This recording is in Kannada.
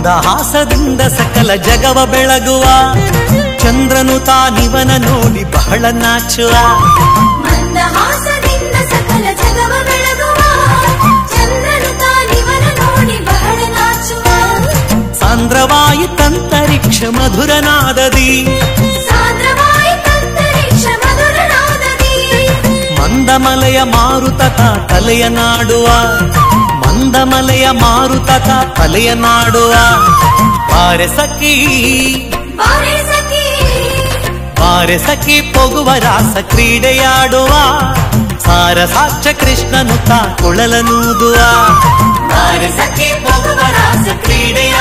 ಮಂದಹಾಸದಿಂದ ಸಕಲ ಜಗವ ಬೆಳಗುವ ಚಂದ್ರನು ತಾನಿವನ ನೋಡಿ ಬಹಳ ನಾಚುವ ಮಂದಹಾಸದಿಂದ ಸಕಲ ಜಗವ ಬೆಳಗುವ ಚಂದ್ರನು ತಾನಿವನ ನೋಡಿ ಬಹಳ ನಾಚುವ ಸಾಂದ್ರವಾಯಿತಂತರಿಕ್ಷ ಮಧುರನಾದದಿ ಸಾಂದ್ರವಾಯಿತಂತರಿಕ್ಷ ಮಧುರನಾದದಿ ಮಂದಮಲೆಯ ಮಾರುತಕ ತಲೆಯ ನಾಡುವ ಮಂದಮಲೆಯ ಮಾರುತಕ ತಲೆಯ ನಾಡುವ ಬಾರೆ ಸಖಿ ಬಾರೆ ಸಖಿ ಬಾರೆ ಸಖಿ ಪೊಗುವ ರಾಸ ಕ್ರೀಡೆಯಾಡುವ ಸಾರ ಸಾಕ್ಷ ಕೃಷ್ಣನು ತಾ ಕೊಳಲನೂದುವ ಬಾರೆ ಸಖಿ ಪೊಗುವ ರಾಸ ಕ್ರೀಡೆಯ